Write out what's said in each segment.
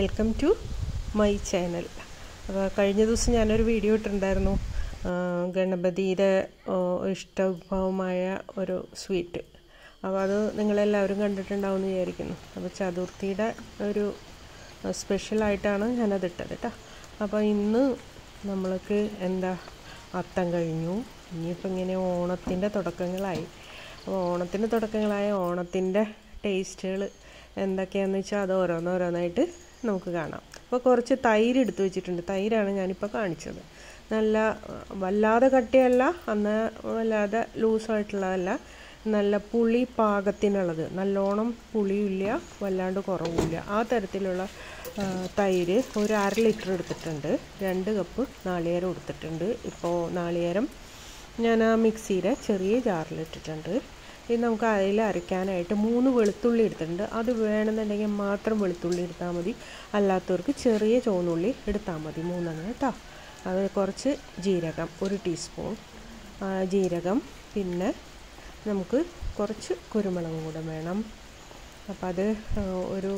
welcome to my channel അപ്പോൾ കഴിഞ്ഞ ദിവസം ഞാനൊരു വീഡിയോ ഇട്ടിട്ടുണ്ടായിരുന്നു ആ, ഗണപതിയുടെ ആ, ഇഷ്ടവിഭവമായ ഒരു സ്വീറ്റ് അപ്പോൾ അത് നിങ്ങളെല്ലാവരും കണ്ടിട്ടുണ്ടാവും എന്ന് വിചാരിക്കുന്നു അപ്പോൾ ചതുർത്ഥിയുടെ ഒരു സ്പെഷ്യലായിട്ടാണ് ഞാനത് ഇട്ടത് കേട്ടോ അപ്പോൾ ഇന്ന് നമ്മൾക്ക് എന്താ അത്തം കഴിഞ്ഞു ഇനിയിപ്പോൾ ഇങ്ങനെ ഓണത്തിൻ്റെ തുടക്കങ്ങളായി അപ്പോൾ ഓണത്തിൻ്റെ തുടക്കങ്ങളായ ഓണത്തിൻ്റെ ടേസ്റ്റുകൾ എന്തൊക്കെയാണെന്ന് വെച്ചാൽ അത് ഓരോന്നോരോന്നായിട്ട് നമുക്ക് കാണാം അപ്പോൾ കുറച്ച് തൈര് എടുത്ത് വെച്ചിട്ടുണ്ട് തൈരാണ് ഞാനിപ്പോൾ കാണിച്ചത് നല്ല വല്ലാതെ കട്ടിയല്ല അന്ന് വല്ലാതെ ലൂസായിട്ടുള്ളതല്ല നല്ല പുളി പാകത്തിനുള്ളത് നല്ലോണം പുളിയില്ല വല്ലാണ്ട് കുറവില്ല ആ തരത്തിലുള്ള ആ, തൈര് ഒരു അര ലിറ്റർ എടുത്തിട്ടുണ്ട് രണ്ട് കപ്പ് നാളികേരം എടുത്തിട്ടുണ്ട് ഇപ്പോൾ നാളികേരം ഞാൻ ആ മിക്സിയുടെ ചെറിയ ജാറിലിട്ടിട്ടുണ്ട് ഇത് നമുക്ക് അതിൽ അരയ്ക്കാനായിട്ട് മൂന്ന് വെളുത്തുള്ളി എടുത്തിട്ടുണ്ട് അത് വേണമെന്നുണ്ടെങ്കിൽ മാത്രം വെളുത്തുള്ളി എടുത്താൽ മതി അല്ലാത്തവർക്ക് ചെറിയ ചുവന്നുള്ളി എടുത്താൽ മതി മൂന്നെണ്ണം കേട്ടോ അത് കുറച്ച് ജീരകം ഒരു ടീസ്പൂൺ ആ, ജീരകം പിന്നെ നമുക്ക് കുറച്ച് കുരുമുളകും കൂടെ വേണം അപ്പം അത് ആ, ഒരു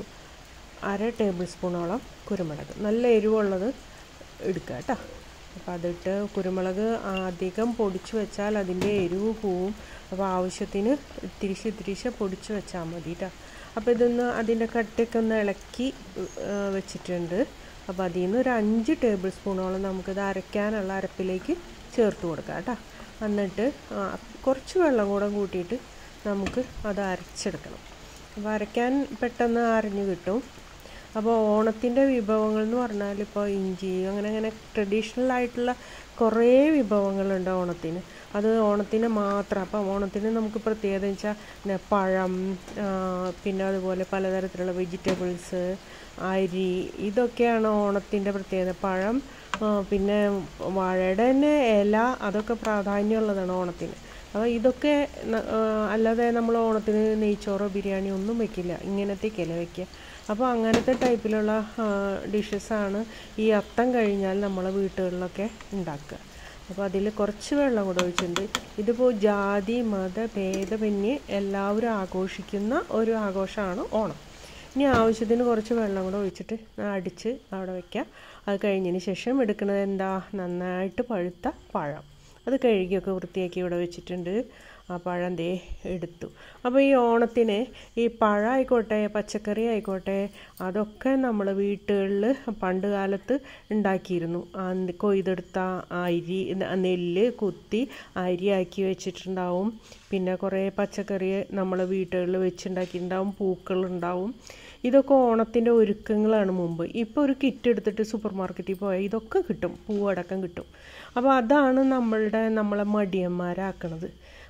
അര ടേബിൾ സ്പൂണോളം കുരുമുളക് നല്ല എരിവുള്ളത് എടുക്കുക കേട്ടോ അപ്പോൾ അതിട്ട് കുരുമുളക് അധികം പൊടിച്ച് വെച്ചാൽ അതിൻ്റെ എരിവ് പോവും അപ്പോൾ ആവശ്യത്തിന് ഇത്തിരിശ് ഇത്തിരിശ് പൊടിച്ച് വെച്ചാൽ മതി കേട്ടോ അപ്പോൾ ഇതൊന്ന് അതിൻ്റെ കട്ടയൊക്കെ ഒന്ന് ഇളക്കി ആ, വെച്ചിട്ടുണ്ട് അപ്പോൾ അതിൽ നിന്ന് ഒരു അഞ്ച് ടേബിൾ സ്പൂണോളം നമുക്കിത് അരയ്ക്കാനുള്ള അരപ്പിലേക്ക് ചേർത്ത് കൊടുക്കാം കേട്ടോ എന്നിട്ട് ആ, കുറച്ച് വെള്ളം കൂടെ കൂട്ടിയിട്ട് നമുക്ക് അത് അരച്ചെടുക്കണം അപ്പോൾ അരയ്ക്കാൻ പെട്ടെന്ന് അരഞ്ഞു കിട്ടും അപ്പോൾ ഓണത്തിൻ്റെ വിഭവങ്ങൾ എന്ന് പറഞ്ഞാൽ ഇപ്പോൾ ഇഞ്ചി അങ്ങനെ അങ്ങനെ ട്രഡീഷണൽ ആയിട്ടുള്ള കുറേ വിഭവങ്ങളുണ്ട് ഓണത്തിന് അത് ഓണത്തിന് മാത്രം അപ്പം ഓണത്തിന് നമുക്ക് പ്രത്യേകത വെച്ചാൽ പിന്നെ പഴം ആ, പിന്നെ അതുപോലെ പലതരത്തിലുള്ള വെജിറ്റബിൾസ് അരി ഇതൊക്കെയാണ് ഓണത്തിൻ്റെ പ്രത്യേകത പഴം ആ, പിന്നെ വാഴയുടെ തന്നെ ഇല അതൊക്കെ പ്രാധാന്യമുള്ളതാണ് ഓണത്തിന് അപ്പോൾ ഇതൊക്കെ ന- ആ, അല്ലാതെ നമ്മൾ ഓണത്തിന് നെയ്ച്ചോറോ ബിരിയാണിയോ ഒന്നും വെക്കില്ല ഇങ്ങനത്തേക്കല്ലേ വെക്കുക അപ്പോൾ അങ്ങനത്തെ ടൈപ്പിലുള്ള ഡിഷസാണ് ഈ അത്തം കഴിഞ്ഞാൽ നമ്മളെ വീട്ടുകളിലൊക്കെ ഉണ്ടാക്കുക അപ്പോൾ അതിൽ കുറച്ച് വെള്ളം കൂടെ ഒഴിച്ചിട്ടുണ്ട് ഇതിപ്പോൾ ജാതി മത ഭേദമന്യേ എല്ലാവരും ആഘോഷിക്കുന്ന ഒരു ആഘോഷമാണ് ഓണം ഇനി ആവശ്യത്തിന് കുറച്ച് വെള്ളം കൂടെ ഒഴിച്ചിട്ട് അടിച്ച് അവിടെ വയ്ക്കുക അത് കഴിഞ്ഞതിന് ശേഷം എടുക്കുന്നത് എന്താ നന്നായിട്ട് പഴുത്ത പഴം അത് കഴുകിയൊക്കെ വൃത്തിയാക്കി ഇവിടെ വെച്ചിട്ടുണ്ട് ആ പഴം ദേ എടുത്തു അപ്പോൾ ഈ ഓണത്തിന് ഈ പഴം ആയിക്കോട്ടെ പച്ചക്കറി ആയിക്കോട്ടെ അതൊക്കെ നമ്മൾ വീട്ടുകളിൽ പണ്ട് കാലത്ത് ഉണ്ടാക്കിയിരുന്നു ആ ന- കൊയ്തെടുത്ത അരി ന- നെല്ല് കുത്തി അരിയാക്കി വെച്ചിട്ടുണ്ടാവും പിന്നെ കുറേ പച്ചക്കറി നമ്മൾ വീട്ടുകളിൽ വെച്ചുണ്ടാക്കിയിട്ടുണ്ടാവും പൂക്കളുണ്ടാവും ഇതൊക്കെ ഓണത്തിൻ്റെ ഒരുക്കങ്ങളാണ് മുമ്പ് ഇപ്പോൾ ഒരു കിറ്റ് എടുത്തിട്ട് സൂപ്പർ മാർക്കറ്റിൽ പോയാൽ ഇതൊക്കെ കിട്ടും പൂവടക്കം കിട്ടും അപ്പോൾ അതാണ് നമ്മളുടെ നമ്മളെ മടിയന്മാരാക്കണത്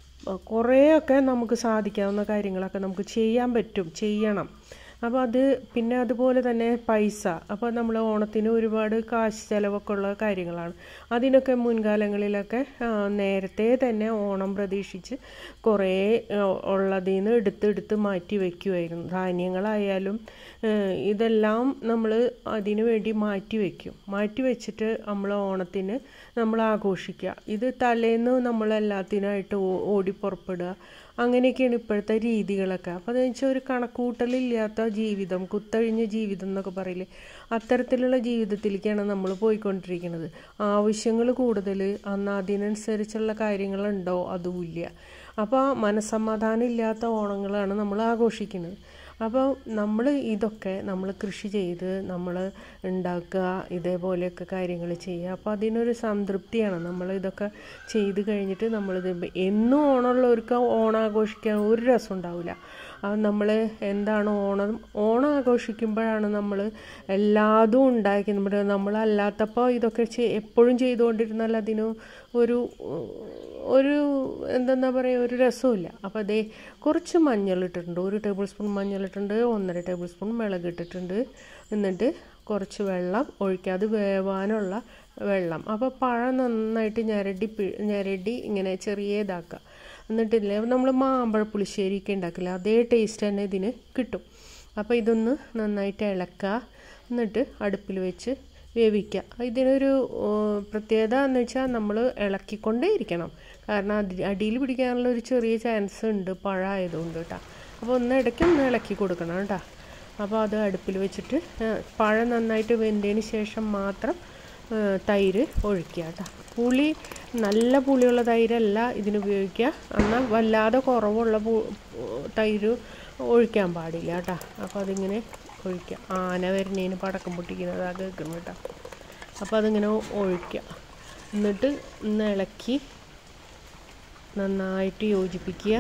കുറേയൊക്കെ നമുക്ക് സാധിക്കാവുന്ന കാര്യങ്ങളൊക്കെ നമുക്ക് ചെയ്യാൻ പറ്റും ചെയ്യണം അപ്പോൾ അത് പിന്നെ അതുപോലെ തന്നെ പൈസ അപ്പോൾ നമ്മൾ ഓണത്തിന് ഒരുപാട് കാശ് ചിലവൊക്കെ ഉള്ള കാര്യങ്ങളാണ് അതിനൊക്കെ മുൻകാലങ്ങളിലൊക്കെ ആ, നേരത്തെ തന്നെ ഓണം പ്രതീക്ഷിച്ച് കുറേ ആ, ഉള്ളതിൽ നിന്ന് എടുത്ത് എടുത്ത് മാറ്റി വയ്ക്കുമായിരുന്നു ധാന്യങ്ങളായാലും ആ, ഇതെല്ലാം നമ്മൾ അതിനു വേണ്ടി മാറ്റി വയ്ക്കും മാറ്റി വെച്ചിട്ട് നമ്മൾ ഓണത്തിന് നമ്മൾ ആഘോഷിക്കുക ഇത് തലേന്ന് നമ്മൾ എല്ലാത്തിനായിട്ട് ഓ- ഓടി പുറപ്പെടുക അങ്ങനെയൊക്കെയാണ് ഇപ്പോഴത്തെ രീതികളൊക്കെ അപ്പോൾ അതെന്ന് വെച്ചാൽ ഒരു കണക്കൂട്ടലില്ലാത്ത ജീവിതം കുത്തഴിഞ്ഞ ജീവിതം എന്നൊക്കെ പറയില്ലേ അത്തരത്തിലുള്ള ജീവിതത്തിലേക്കാണ് നമ്മൾ പോയിക്കൊണ്ടിരിക്കുന്നത് ആവശ്യങ്ങൾ കൂടുതൽ അന്ന് അതിനനുസരിച്ചുള്ള കാര്യങ്ങളുണ്ടോ അതുമില്ല അപ്പോൾ മനസ്സമാധാനം ഇല്ലാത്ത ഓണങ്ങളാണ് നമ്മൾ ആഘോഷിക്കുന്നത് അപ്പോൾ നമ്മൾ ഇതൊക്കെ നമ്മൾ കൃഷി ചെയ്ത് നമ്മൾ ഉണ്ടാക്കുക ഇതേപോലെയൊക്കെ കാര്യങ്ങൾ ചെയ്യുക അപ്പോൾ അതിനൊരു സംതൃപ്തിയാണ് നമ്മൾ ഇതൊക്കെ ചെയ്ത് കഴിഞ്ഞിട്ട് നമ്മളിത് എന്നും ഓണമുള്ളവർക്ക് ഓണം ആഘോഷിക്കാൻ ഒരു രസം ഉണ്ടാവില്ല അത് നമ്മൾ എന്താണ് ഓണം ഓണം ആഘോഷിക്കുമ്പോഴാണ് നമ്മൾ എല്ലാതും ഉണ്ടാക്കി നമ്മുടെ നമ്മളല്ലാത്തപ്പോൾ ഇതൊക്കെ ചെ- എപ്പോഴും ചെയ്തുകൊണ്ടിരുന്നാൽ അതിന് ഒരു ഒരു എന്താ പറയുക ഒരു രസമില്ല അപ്പോൾ അതേ കുറച്ച് മഞ്ഞൾ ഇട്ടിട്ടുണ്ട് ഒരു ടേബിൾ സ്പൂൺ മഞ്ഞൾ ഇട്ടിട്ടുണ്ട് ഒന്നര ടേബിൾ സ്പൂൺ മുളക് ഇട്ടിട്ടുണ്ട് എന്നിട്ട് കുറച്ച് വെള്ളം ഒഴിക്കാതെ വേവാനുള്ള വെള്ളം അപ്പോൾ പഴം നന്നായിട്ട് ഞരടി പി- ഞരടി ഇങ്ങനെ ചെറിയ ഇതാക്കുക എന്നിട്ടില്ലേ നമ്മൾ മാമ്പഴ പുളിശ്ശേരിയൊക്കെ ഉണ്ടാക്കില്ല അതേ ടേസ്റ്റ് തന്നെ ഇതിന് കിട്ടും അപ്പോൾ ഇതൊന്ന് നന്നായിട്ട് ഇളക്കുക എന്നിട്ട് അടുപ്പിൽ വെച്ച് വേവിക്കുക ഇതിനൊരു ഓ, പ്രത്യേകത എന്ന് വെച്ചാൽ നമ്മൾ ഇളക്കിക്കൊണ്ടേ ഇരിക്കണം കാരണം അടി അടിയിൽ പിടിക്കാനുള്ള ഒരു ചെറിയ ചാൻസ് ഉണ്ട് പഴമായതുകൊണ്ട് കേട്ടോ അപ്പോൾ ഒന്ന് ഇടയ്ക്ക് ഒന്ന് ഇളക്കി കൊടുക്കണം കേട്ടോ അപ്പോൾ അത് അടുപ്പിൽ വെച്ചിട്ട് പഴം നന്നായിട്ട് വെന്തതിന് ശേഷം മാത്രം തൈര് ഒഴിക്കുക കേട്ടോ പുളി നല്ല പുളിയുള്ള തൈരല്ല ഇതിന് ഉപയോഗിക്കുക എന്നാൽ വല്ലാതെ കുറവുള്ള തൈര് ഒഴിക്കാൻ പാടില്ല കേട്ടോ അപ്പോൾ അതിങ്ങനെ ഒഴിക്കുക ആന വരുന്നതിന് പടക്കം പൊട്ടിക്കുന്നത് അത് കേൾക്കുന്നു കേട്ടോ അപ്പോൾ അതിങ്ങനെ ഒഴിക്കുക എന്നിട്ട് ഒന്ന് ഇളക്കി നന്നായിട്ട് യോജിപ്പിക്കുക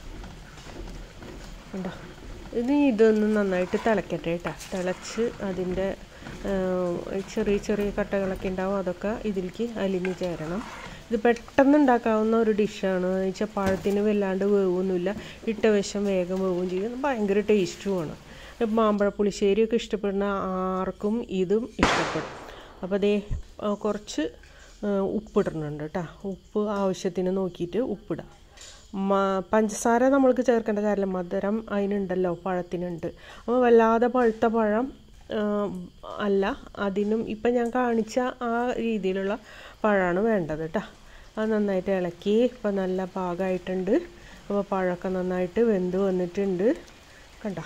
ഉണ്ടോ ഇത് ഇതൊന്ന് നന്നായിട്ട് തിളക്കട്ടെ കേട്ടോ തിളച്ച് അതിൻ്റെ ചെറിയ ചെറിയ കട്ടകളൊക്കെ ഉണ്ടാവും അതൊക്കെ ഇതിലേക്ക് അലിഞ്ഞ് ചേരണം ഇത് പെട്ടെന്ന് ഉണ്ടാക്കാവുന്ന ഒരു ഡിഷാണ് വെച്ചാൽ പഴത്തിന് വല്ലാണ്ട് വേവൊന്നുമില്ല ഇട്ട വശം വേഗം വേവും ചെയ്യും ഭയങ്കര ടേസ്റ്റുമാണ് മാമ്പഴ പുളിശ്ശേരിയൊക്കെ ഇഷ്ടപ്പെടുന്ന ആർക്കും ഇതും ഇഷ്ടപ്പെടും അപ്പോൾ അതേ കുറച്ച് ഉപ്പിടുന്നുണ്ട് കേട്ടോ ഉപ്പ് ആവശ്യത്തിന് നോക്കിയിട്ട് ഉപ്പിടാം പഞ്ചസാര നമ്മൾക്ക് ചേർക്കേണ്ട കാര്യമില്ല മധുരം അതിനുണ്ടല്ലോ പഴത്തിനുണ്ട് അപ്പോൾ വല്ലാതെ പഴുത്ത പഴം അല്ല അതിനും ഇപ്പം ഞാൻ കാണിച്ച ആ രീതിയിലുള്ള പഴമാണ് വേണ്ടത് കേട്ടോ അത് നന്നായിട്ട് ഇളക്കി ഇപ്പം നല്ല പാകമായിട്ടുണ്ട് അപ്പോൾ പഴമൊക്കെ നന്നായിട്ട് വെന്ത് വന്നിട്ടുണ്ട് കണ്ട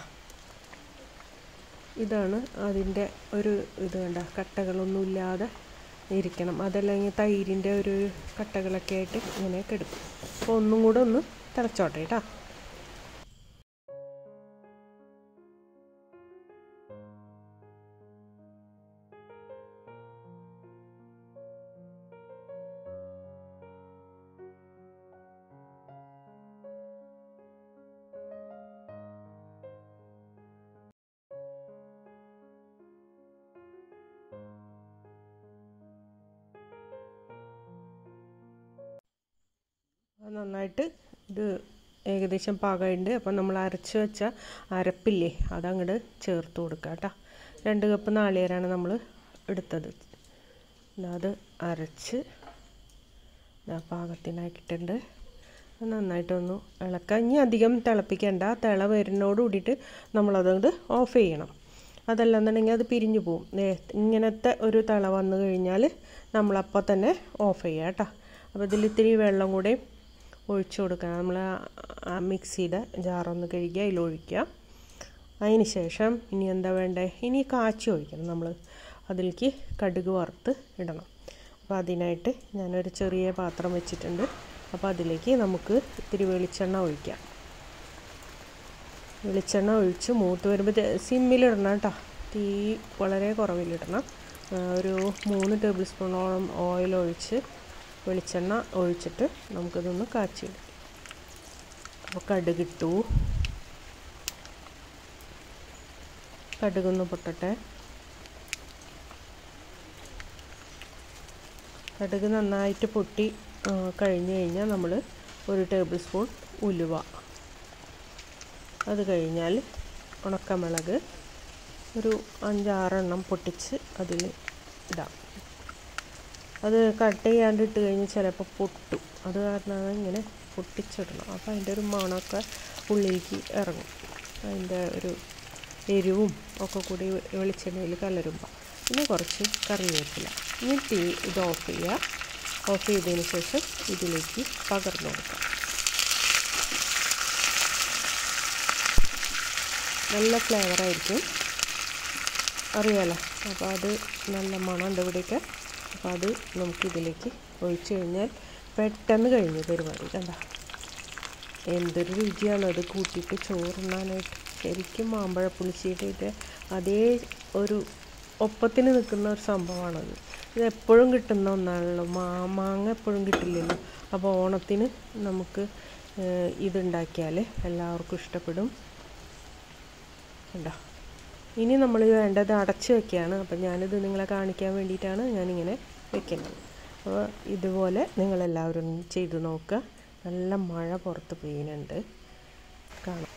ഇതാണ് അതിൻ്റെ ഒരു ഇത് കണ്ട കട്ടകളൊന്നുമില്ലാതെ ഇരിക്കണം അതല്ലെങ്കിൽ തൈരിൻ്റെ ഒരു കട്ടകളൊക്കെ ആയിട്ട് ഇങ്ങനെ കെടുക്കും അപ്പോൾ ഒന്നും കൂടെ ഒന്ന് തിളച്ചോട്ടെ കേട്ടോ നന്നായിട്ട് ഇത് ഏകദേശം പാകമുണ്ട് അപ്പം നമ്മൾ അരച്ച് വെച്ച അരപ്പില്ലേ അതങ്ങോട്ട് ചേർത്ത് കൊടുക്കുക കേട്ടോ രണ്ട് കപ്പ് നാളികേരമാണ് നമ്മൾ എടുത്തത് അത് അരച്ച് പാകത്തിനാക്കിയിട്ടുണ്ട് നന്നായിട്ടൊന്ന് ഇളക്കുക ഇനി അധികം തിളപ്പിക്കേണ്ട തിള വരുന്നോട് കൂടിയിട്ട് നമ്മളതങ്ങോട്ട് ഓഫ് ചെയ്യണം അതല്ലെന്നുണ്ടെങ്കിൽ അത് പിരിഞ്ഞു പോവും ഇങ്ങനത്തെ ഒരു തിള വന്നു കഴിഞ്ഞാൽ നമ്മളപ്പോൾ തന്നെ ഓഫ് ചെയ്യുക കേട്ടോ അപ്പോൾ ഇതിൽ ഇത്തിരി വെള്ളം കൂടെ ഒഴിച്ചു കൊടുക്കുക നമ്മൾ ആ മിക്സിയുടെ ജാറൊന്ന് കഴുകി അതിൽ ഒഴിക്കുക അതിന് ശേഷം ഇനി എന്താ വേണ്ടേ ഇനി കാച്ചി ഒഴിക്കണം നമ്മൾ അതിലേക്ക് കടുക് വറുത്ത് ഇടണം അപ്പോൾ അതിനായിട്ട് ഞാനൊരു ചെറിയ പാത്രം വെച്ചിട്ടുണ്ട് അപ്പോൾ അതിലേക്ക് നമുക്ക് ഇത്തിരി വെളിച്ചെണ്ണ ഒഴിക്കാം വെളിച്ചെണ്ണ ഒഴിച്ച് മൂത്ത് വരുമ്പോൾ സിമ്മിലിടണം കേട്ടോ തീ വളരെ കുറവിലിടണം ഒരു മൂന്ന് ടേബിൾ സ്പൂണോളം ഓയിൽ ഒഴിച്ച് വെളിച്ചെണ്ണ ഒഴിച്ചിട്ട് നമുക്കിതൊന്ന് കാച്ചിടും അപ്പോൾ കടുകിട്ടു കടുകൊന്ന് പൊട്ടട്ടെ കടുക് നന്നായിട്ട് പൊട്ടി കഴിഞ്ഞ് കഴിഞ്ഞാൽ നമ്മൾ ഒരു ടേബിൾ സ്പൂൺ ഉലുവ അത് കഴിഞ്ഞാൽ ഉണക്കമുളക് ഒരു അഞ്ചാറെണ്ണം പൊട്ടിച്ച് അതിൽ ഇടാം അത് കട്ട് ചെയ്യാണ്ട് ഇട്ട് കഴിഞ്ഞ് ചിലപ്പോൾ പൊട്ടും അത് കാരണം ഇങ്ങനെ പൊട്ടിച്ചിടണം അപ്പോൾ അതിൻ്റെ ഒരു മണമൊക്കെ ഉള്ളിലേക്ക് ഇറങ്ങും അതിൻ്റെ ഒരു എരിവും ഒക്കെ കൂടി വെളിച്ചെണ്ണയിൽ കലരുമ്പോൾ പിന്നെ കുറച്ച് കറിവേപ്പില ഇനി തീ ഇത് ഓഫ് ചെയ്യുക ഓഫ് ചെയ്തതിന് ശേഷം ഇതിലേക്ക് പകർന്നു കൊടുക്കാം നല്ല ഫ്ലേവറായിരിക്കും അറിയാലോ അപ്പോൾ അത് നല്ല മണമുണ്ട് ഇവിടെയൊക്കെ അപ്പോൾ അത് നമുക്ക് ഇതിലേക്ക് ഒഴിച്ച് കഴിഞ്ഞാൽ പെട്ടെന്ന് കഴിഞ്ഞു പരിപാടി കണ്ട എന്തൊരു രുചിയാണ് അത് കൂട്ടിയിട്ട് ചോറുണ്ണാനായിട്ട് ശരിക്കും മാമ്പഴ പുളിശ്ശേരിയുടെ അതേ ഒരു ഒപ്പത്തിന് നിൽക്കുന്ന ഒരു സംഭവമാണത് ഇത് എപ്പോഴും കിട്ടുന്ന ഒന്നാണല്ലോ മാ മാങ്ങ എപ്പോഴും കിട്ടില്ലല്ലോ അപ്പോൾ ഓണത്തിന് നമുക്ക് ഇതുണ്ടാക്കിയാൽ എല്ലാവർക്കും ഇഷ്ടപ്പെടും കണ്ടോ ഇനി നമ്മൾ വേണ്ടത് അടച്ച് വെക്കുകയാണ് അപ്പം ഞാനിത് നിങ്ങളെ കാണിക്കാൻ വേണ്ടിയിട്ടാണ് ഞാനിങ്ങനെ വെക്കുന്നത് അപ്പോൾ ഇതുപോലെ നിങ്ങളെല്ലാവരും ചെയ്ത് നോക്കുക നല്ല മഴ പുറത്ത് പെയ്യുന്നുണ്ട് കാണാം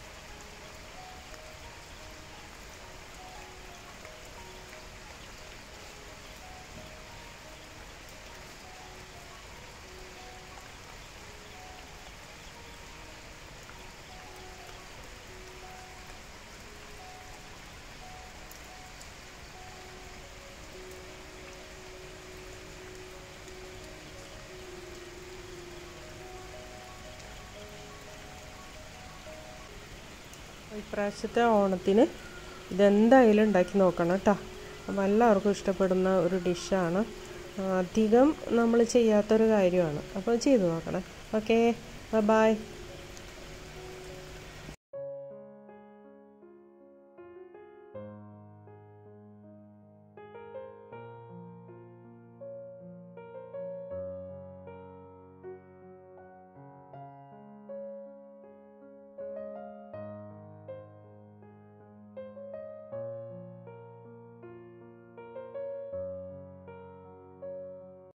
ഇപ്രാവശ്യത്തെ ഓണത്തിന് ഇതെന്തായാലും ഉണ്ടാക്കി നോക്കണം കേട്ടോ അപ്പോൾ എല്ലാവർക്കും ഇഷ്ടപ്പെടുന്ന ഒരു ഡിഷാണ് അധികം നമ്മൾ ചെയ്യാത്തൊരു കാര്യമാണ് അപ്പോൾ ചെയ്ത് നോക്കണം ഓക്കെ ബൈ